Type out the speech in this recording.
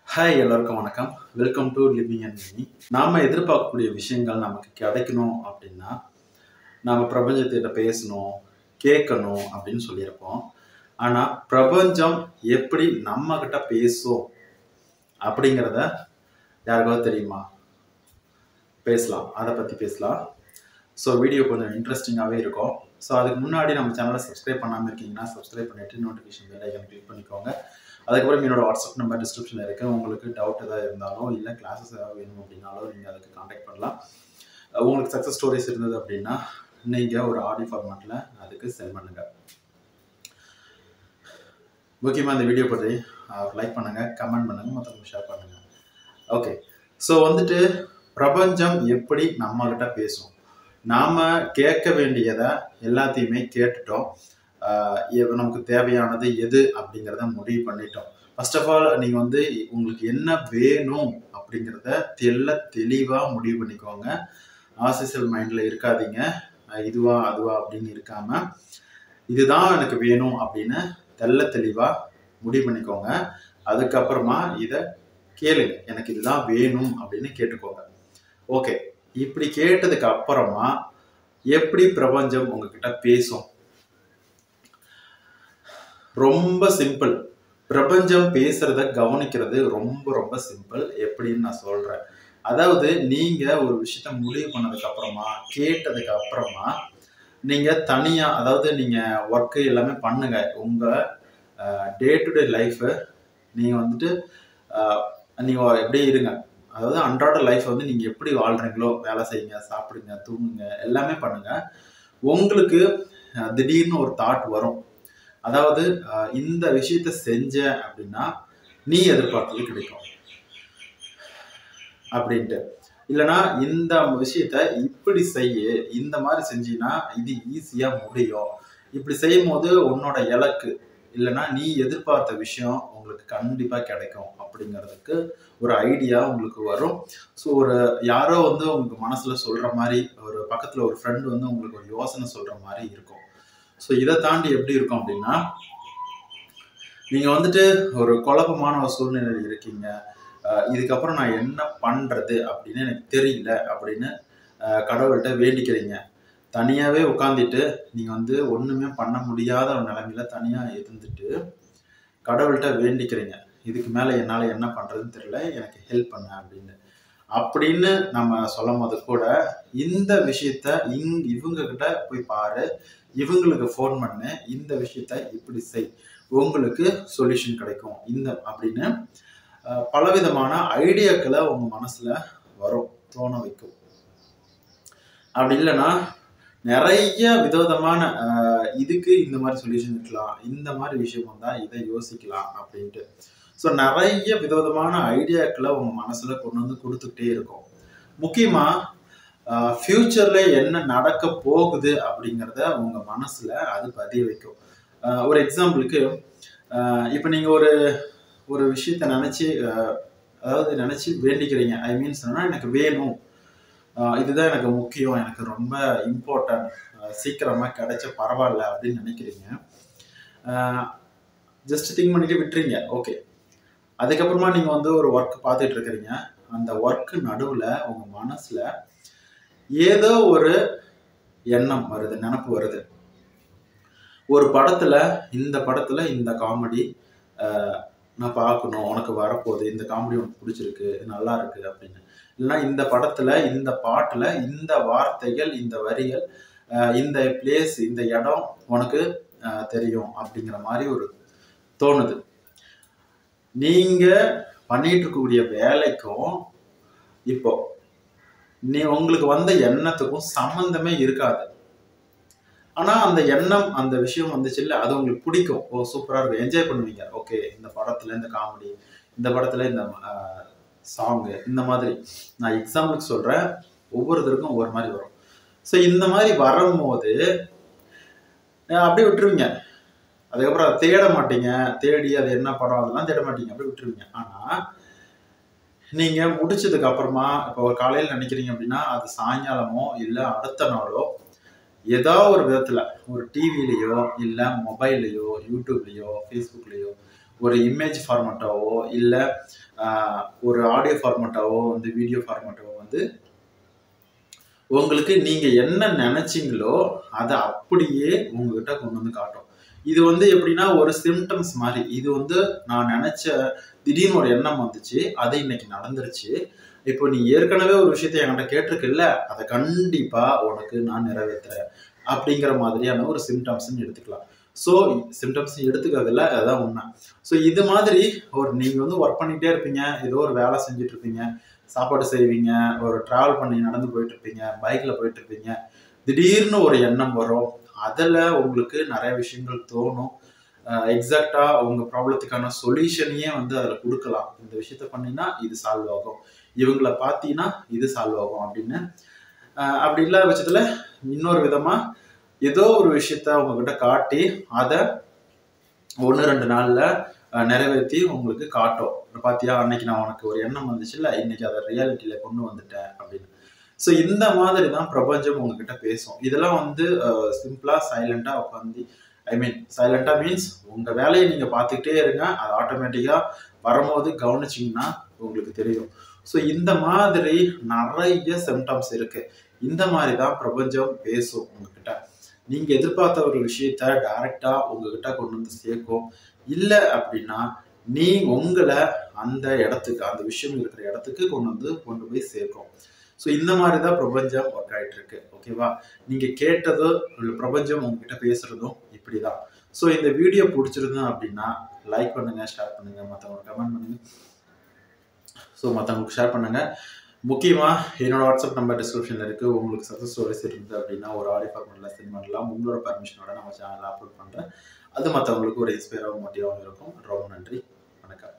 hi எல்லாருக்கும் வணக்கம் welcome to living and mini நாம் எதிர்பார்க்கக்கூடிய விஷயங்கள் நமக்கு கிடைக்கணும் அப்படின்னா நாம் பிரபஞ்சத்திட்ட பேசணும் கேட்கணும் அப்படின்னு சொல்லியிருப்போம் ஆனால் பிரபஞ்சம் எப்படி நம்மக்கிட்ட பேசும் அப்படிங்கிறத யாருக்காவது தெரியுமா பேசலாம் அதை பற்றி பேசலாம் ஸோ வீடியோ கொஞ்சம் இன்ட்ரெஸ்டிங்காகவே இருக்கும் ஸோ அதுக்கு முன்னாடி நம்ம சேனலை சப்ஸ்கிரைப் பண்ணாமல் இருக்கீங்கன்னா சப்ஸ்கிரைப் பண்ணிவிட்டு நோட்டிஃபிகேஷன் பெல் ஐக்கன் கிளிக் பண்ணிக்கோங்க அதுக்கப்புறம் என்னோட வாட்ஸ்அப் நம்பர் டிஸ்கிரிப்ஷனில் இருக்குது உங்களுக்கு டவுட் எதாவது இருந்தாலும் இல்லை கிளாஸஸ் ஏதாவது வேணும் அப்படின்னாலும் நீங்கள் அதுக்கு காண்டாக்ட் பண்ணலாம் அஹ் உங்களுக்கு சக்ஸஸ் ஸ்டோரிஸ் இருந்தது அப்படின்னா நீங்கள் ஒரு ஆடியோ ஃபார்மேட்டில் அதுக்கு சென்ட் பண்ணுங்கள் முக்கியமாக இந்த வீடியோ பற்றி லைக் பண்ணுங்கள் கமெண்ட் பண்ணுங்கள் மற்றவங்க ஷேர் பண்ணுங்கள் ஓகே ஸோ வந்துட்டு பிரபஞ்சம் எப்படி நம்மக்கிட்ட பேசும் நாம் கேட்க வேண்டியதை எல்லாத்தையுமே கேட்டுட்டோம் ஆஹ் எ- நமக்கு தேவையானது எது அப்படிங்கிறத முடிவு பண்ணிட்டோம் ஃபர்ஸ்ட் ஆஃப் ஆல் நீங்கள் வந்து உங்களுக்கு என்ன வேணும் அப்படிங்கிறத தெல்ல தெளிவாக முடிவு பண்ணிக்கோங்க ஆசிசல் மைண்டில் இருக்காதீங்க ஆஹ் இதுவா அதுவா அப்படின்னு இருக்காம இதுதான் எனக்கு வேணும் அப்படின்னு தெல்ல தெளிவாக முடிவு பண்ணிக்கோங்க அதுக்கப்புறமா இதை கேளுங்க எனக்கு இதுதான் வேணும் அப்படின்னு கேட்டுக்கோங்க ஓகே இப்படி கேட்டதுக்கு அப்புறமா எப்படி பிரபஞ்சம் உங்ககிட்ட பேசும் ரொம்ப சிம்பிள் பிரபஞ்சம் பேசுறத கவனிக்கிறது ரொம்ப ரொம்ப சிம்பிள் எப்படின்னு நான் சொல்றேன் அதாவது நீங்க ஒரு விஷயத்த முடிவு பண்ணதுக்கு அப்புறமா கேட்டதுக்கு அப்புறமா நீங்க தனியா அதாவது நீங்க ஒர்க்கு எல்லாமே பண்ணுங்க உங்க டே டு டே லைஃப் நீங்க வந்துட்டு அஹ், நீங்க எப்படி இருங்க அதாவது அன்றாட லைஃப் வந்து நீங்க எப்படி வாழ்றீங்களோ வேலை செய்யுங்க சாப்பிடுங்க தூங்குங்க எல்லாமே பண்ணுங்க உங்களுக்கு அஹ், திடீர்னு ஒரு தாட் வரும் அதாவது அஹ், இந்த விஷயத்த செஞ்ச அப்படின்னா நீ எதிர்பார்த்தது கிடைக்கும் அப்படின்ட்டு இல்லைனா இந்த விஷயத்த இப்படி செய்ய இந்த மாதிரி செஞ்சீன்னா இது ஈஸியா முடியும் இப்படி செய்யும் போது உன்னோட இலக்கு இல்லைன்னா நீ எதிர்பார்த்த விஷயம் உங்களுக்கு கண்டிப்பா கிடைக்கும் அப்படிங்கிறதுக்கு ஒரு ஐடியா உங்களுக்கு வரும் ஸோ ஒரு யாரோ வந்து உங்களுக்கு மனசுல சொல்ற மாதிரி ஒரு பக்கத்துல ஒரு ஃப்ரெண்ட் வந்து உங்களுக்கு ஒரு யோசனை சொல்ற மாதிரி இருக்கும் ஸோ இதை தாண்டி எப்படி இருக்கும் அப்படின்னா நீங்க வந்துட்டு ஒரு குழப்பமான ஒரு சூழ்நிலையில் இருக்கீங்க அஹ் இதுக்கப்புறம் நான் என்ன பண்றது அப்படின்னு எனக்கு தெரியல அப்படின்னு அஹ் கடவுள்கிட்ட வேண்டிக்கிறீங்க தனியாவே உட்காந்துட்டு நீங்க வந்து ஒண்ணுமே பண்ண முடியாத ஒரு நிலைமையில தனியா இருந்துட்டு கடவுள்கிட்ட வேண்டிக்கிறீங்க இதுக்கு மேல என்னால என்ன பண்றதுன்னு தெரியல எனக்கு ஹெல்ப் பண்ண அப்படின்னு அப்படின்னு நம்ம சொல்லும் போது கூட இந்த விஷயத்த இங் இவங்க கிட்ட போய் பாரு இவங்களுக்கு ஃபோன் பண்ணு இந்த விஷயத்த இப்படி செய் உங்களுக்கு சொல்யூஷன் கிடைக்கும் இந்த அப்படின்னு அஹ், பலவிதமான ஐடியாக்களை உங்க மனசுல வரும் தோண வைக்கும் அப்படி இல்லைன்னா நிறைய விதவிதமான அஹ், இதுக்கு இந்த மாதிரி சொல்யூஷன் இருக்கலாம் இந்த மாதிரி விஷயம் வந்தா இதை யோசிக்கலாம் அப்படின்ட்டு ஸோ நிறைய விதவிதமான ஐடியாக்களை உங்க மனசுல கொண்டு வந்து கொடுத்துக்கிட்டே இருக்கும் முக்கியமா ஃப்யூச்சர்ல என்ன நடக்க போகுது அப்படிங்கிறத உங்க மனசுல அது பதிய வைக்கும் அஹ், ஒரு எக்ஸாம்பிளுக்கு இப்போ நீங்க ஒரு ஒரு விஷயத்த நினைச்சு அஹ், அதாவது நினைச்சு வேண்டிக்கிறீங்க ஐ மீன்ஸ் என்னன்னா எனக்கு வேணும் அஹ், இதுதான் எனக்கு முக்கியம் எனக்கு ரொம்ப இம்பார்ட்டன்ட் சீக்கிரமா கிடைச்ச பரவாயில்ல அப்படின்னு நினைக்கிறீங்க ஜஸ்ட் திங்க் பண்ணிட்டு விட்டுறீங்க ஓகே அதுக்கப்புறமா நீங்க வந்து ஒரு ஒர்க் பார்த்துட்டு இருக்கிறீங்க அந்த ஒர்க் நடுவுல உங்க மனசுல ஏதோ ஒரு எண்ணம் வருது நினப்பு வருது ஒரு படத்துல இந்த படத்துல இந்த காமெடி நான் பார்க்கணும் உனக்கு வரப்போகுது இந்த காமெடி உனக்கு பிடிச்சிருக்கு இது நல்லா இருக்கு அப்படின்னு இல்லைன்னா இந்த படத்துல இந்த பாட்டுல இந்த வார்த்தைகள் இந்த வரிகள் அஹ், இந்த பிளேஸ் இந்த இடம் உனக்கு அஹ், தெரியும் அப்படிங்கிற மாதிரி ஒரு தோணுது நீங்க பண்ணிட்டு இருக்கக்கூடிய வேலைக்கும் இப்போ நீ உங்களுக்கு வந்த எண்ணத்துக்கும் சம்பந்தமே இருக்காது ஆனா அந்த எண்ணம் அந்த விஷயம் வந்துச்சு இல்ல அது உங்களுக்கு பிடிக்கும் ஓ சூப்பரா இருக்கும் என்ஜாய் பண்ணுவீங்க ஓகே இந்த படத்துல இந்த காமெடி இந்த படத்துல இந்த சாங்கு இந்த மாதிரி நான் எக்ஸாம்பிளுக்கு சொல்றேன் ஒவ்வொருத்தருக்கும் ஒவ்வொரு மாதிரி வரும் ஸோ இந்த மாதிரி வரும்போது அஹ் அப்படியே விட்டுருவீங்க அதுக்கப்புறம் அதை தேட மாட்டீங்க தேடி அது என்ன படம் அதெல்லாம் தேட மாட்டீங்க அப்படியே விட்டுருவீங்க ஆனா நீங்க முடிச்சதுக்கு அப்புறமா இப்போ ஒரு காலையில் நினைக்கிறீங்க அப்படின்னா அது சாயங்காலமோ இல்லை அடுத்த நாளோ ஏதோ ஒரு விதத்துல ஒரு டிவிலையோ இல்லை மொபைல்லையோ யூடியூப்லேயோ ஃபேஸ்புக்லேயோ ஒரு இமேஜ் ஃபார்மேட்டாவோ இல்லை ஒரு ஆடியோ ஃபார்மேட்டாவோ வந்து வீடியோ ஃபார்மேட்டாவோ வந்து உங்களுக்கு நீங்க என்ன நினைச்சீங்களோ அதை அப்படியே உங்ககிட்ட கொண்டு வந்து காட்டும் இது வந்து எப்படின்னா ஒரு சிம்டம்ஸ் மாதிரி இது வந்து நான் நினைச்ச திடீர்னு ஒரு எண்ணம் வந்துச்சு அது இன்னைக்கு நடந்துருச்சு இப்போ நீ ஏற்கனவே ஒரு விஷயத்த என்கிட்ட கேட்டிருக்குல்ல அதை கண்டிப்பா உனக்கு நான் நிறைவேற்றுறேன் அப்படிங்கிற மாதிரியான ஒரு சிம்டம்ஸ்ன்னு எடுத்துக்கலாம் ஸோ சிம்டம்ஸ் எடுத்துக்கிறதுல அதான் உண்மை ஸோ இது மாதிரி ஒரு நீங்கள் வந்து ஒர்க் பண்ணிகிட்டே இருப்பீங்க ஏதோ ஒரு வேலை செஞ்சுட்டு இருப்பீங்க சாப்பாடு செய்வீங்க ஒரு ட்ராவல் பண்ணி நடந்து போயிட்டு இருப்பீங்க பைக்கில் போயிட்டு இருப்பீங்க திடீர்னு ஒரு எண்ணம் வரும் அதில் உங்களுக்கு நிறைய விஷயங்கள் தோணும் எக்ஸாக்டாக உங்கள் ப்ராப்ளத்துக்கான சொல்யூஷனையே வந்து அதில் கொடுக்கலாம் இந்த விஷயத்த பண்ணினா இது சால்வ் ஆகும் இவங்கள பார்த்தீங்கன்னா இது சால்வ் ஆகும் அப்படின்னு அஹ் அப்படி இல்லாத பட்சத்தில் இன்னொரு விதமாக ஏதோ ஒரு விஷயத்த உங்ககிட்ட காட்டி அதை ஒன்று ரெண்டு நாளில் நிறைவேற்றி உங்களுக்கு காட்டும் பாத்தியா அன்னைக்கு நான் உனக்கு ஒரு எண்ணம் வந்துச்சுல்ல இன்னைக்கு அதை ரியாலிட்டியில கொண்டு வந்துட்டேன் அப்படின்னு ஸோ இந்த மாதிரி தான் பிரபஞ்சம் உங்ககிட்ட பேசும் இதெல்லாம் வந்து சிம்பிளா சைலண்டா உட்காந்து ஐ மீன் சைலண்டா மீன்ஸ் உங்க வேலையை நீங்க பார்த்துக்கிட்டே இருங்க அது ஆட்டோமேட்டிக்கா வரும்போது கவனிச்சிங்கன்னா உங்களுக்கு தெரியும் ஸோ இந்த மாதிரி நிறைய சிம்டம்ஸ் இருக்கு இந்த மாதிரி தான் பிரபஞ்சம் பேசும் உங்ககிட்ட நீங்க எதிர்பார்த்த ஒரு விஷயத்த டைரக்டா உங்ககிட்ட கொண்டு வந்து சேர்க்கும் இல்லை அப்படின்னா நீ உங்களை அந்த இடத்துக்கு அந்த விஷயம் இருக்கிற இடத்துக்கு கொண்டு வந்து கொண்டு போய் சேர்க்கும் ஸோ இந்த மாதிரி தான் பிரபஞ்சம் ஒர்க் ஆகிட்டு இருக்கு ஓகேவா நீங்க கேட்டதோ இல்லை பிரபஞ்சம் உங்ககிட்ட பேசுறதும் இப்படிதான் ஸோ இந்த வீடியோ பிடிச்சிருந்தோம் அப்படின்னா லைக் பண்ணுங்க ஷேர் பண்ணுங்க மற்றவங்களுக்கு கமெண்ட் பண்ணுங்க ஸோ மற்றவங்களுக்கு ஷேர் பண்ணுங்க முக்கியமா என்னோட வாட்ஸ்அப் நம்பர் டிஸ்கிரிப்ஷன்ல இருக்கு உங்களுக்கு சக்ஸஸ் ஸ்டோரிஸ் இருக்குது அப்படின்னா ஒரு ஆடியோ ஃபார்மெட்ல சென்ட் பண்ணலாம் உங்களோட பர்மிஷனோட நம்ம சேனலில் அப்லோட் பண்றேன் அது மற்றவங்களுக்கு ஒரு இன்ஸ்பைராகவும் மோட்டிவாகவும் இருக்கும் ரொம்ப நன்றி வணக்கம்